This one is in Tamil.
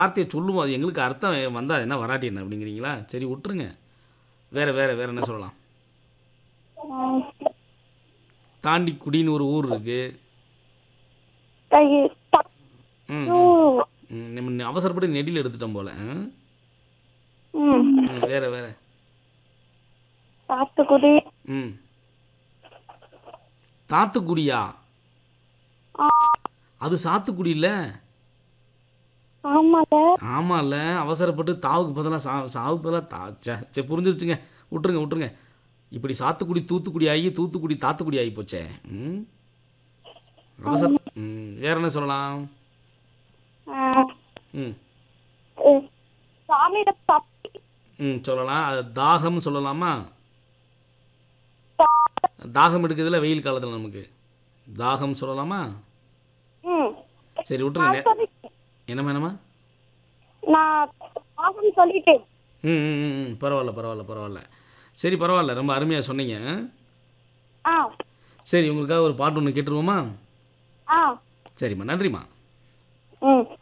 வார்த்தையை சொல்லுவோம் அது எங்களுக்கு அர்த்தம் வந்தால் என்ன வராட்டி என்ன அப்படிங்கிறீங்களா சரி விட்டுருங்க வேறு வேறு வேறு என்ன சொல்லலாம் ம், தாண்டிக்குடின்னு ஒரு ஊர் இருக்குது தை- த- ம் ஊ, ம், நம்ம அவசரப்பட்டு நெடியில் எடுத்துட்டோம் போல் ம் ம், ம், வேறு வேறு சாத்துக்குடி ம் தாத்துக்குடியா ஆ, அது சாத்துக்குடி இல்லை ஆமாங்க ஆமாம்ல அவசரப்பட்டு தாவுக்கு பதிலாக சா சாவுக்கு பதிலாக தா ச்சே சரி புரிஞ்சிருச்சுங்க விட்டுருங்க விட்டுருங்க இப்படி சாத்துக்குடி தூத்துக்குடி ஆகி தூத்துக்குடி தாத்துக்குடி ஆகி போச்சே ம் அவசர ம் வேற என்ன சொல்லலாம் ஆ, ம் ஏ, சாமியில தப்பி ம் சொல்லலாம் அது தாகம் சொல்லலாமா தாகம் எடுக்கிறதுல வெயில் காலத்தில் நமக்கு தாகம் சொல்லலாமா ம் சரி விட்டுருங்க நே- சொல்லிட்டேன். என்னம்மா என்னம்மா நான் ஆகும் சொல்லிட்டேன் ம் ம் ம், ம் பரவாயில்ல பரவாயில்ல பரவாயில்ல சரி பரவாயில்ல ரொம்ப அருமையாக சொன்னீங்க ஆ சரி உங்களுக்காக ஒரு பாட்டு ஒன்று கேட்டுருவோமா ஆ சரிம்மா நன்றிம்மா ம்